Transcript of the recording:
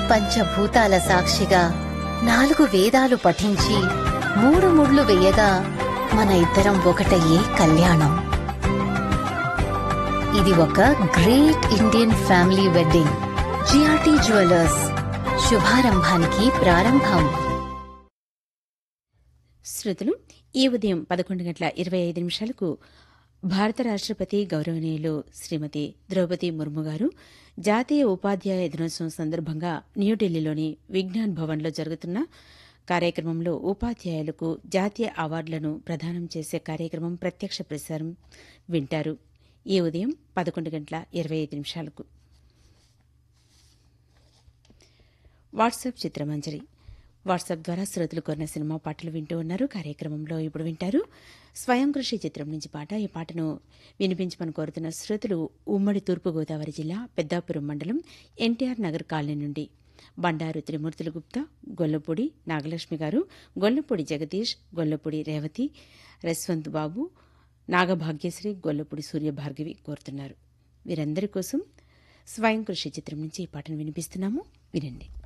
పంచభూతాల సాక్షిగా నాలుగు వేదాలు పఠించి మూడు ముళ్ళు వేయగా మన ఇద్దరం ఒకటయ్యే కళ్యాణం ఇది ఒక great Indian family wedding GRT jewellers శుభారంభానికి ప్రారంభం శ్రోతలు ఈ ఉదయం పదకొండు గంటల ఇరవై ఐదు నిమిషాలకు భారత రాష్ట్రపతి గౌరవనీయులు శ్రీమతి ద్రౌపది ముర్ము గారు జాతీయ ఉపాధ్యాయ దినోత్సవం సందర్భంగా న్యూఢిల్లీలోని విజ్ఞాన్ భవన్లో జరుగుతున్న కార్యక్రమంలో ఉపాధ్యాయులకు జాతీయ అవార్డులను ప్రదానం చేసే కార్యక్రమం ప్రత్యక్ష ప్రసారం వింటారు ఈ ఉదయం పదకొండు గంటల ఇరవై ఐదు నిమిషాలకు వాట్సాప్ చిత్రమంజరి వాట్సాప్ ద్వారా శ్రోతలు కోరిన సినిమా పాటలు వింటూ ఉన్నారు కార్యక్రమంలో ఇప్పుడు వింటారు స్వయం కృషి చిత్రం నుంచి పాట ఈ పాటను వినిపించమని కోరుతున్న శ్రోతలు ఉమ్మడి తూర్పుగోదావరి జిల్లా పెద్దాపురం మండలం ఎన్టీఆర్ నగర్ కాలనీ నుండి బండారు త్రిమూర్తుల గుప్తా గొల్లపూడి నాగలక్ష్మి గారు గొల్లపూడి జగదీష్ గొల్లపూడి రేవతి రస్వంత్ బాబు నాగభాగ్యశ్రీ గొల్లపూడి సూర్యభార్గవి కోరుతున్నారు వీరందరి కోసం స్వయం కృషి చిత్రం నుంచి ఈ పాటను వినిపిస్తున్నాము వినండి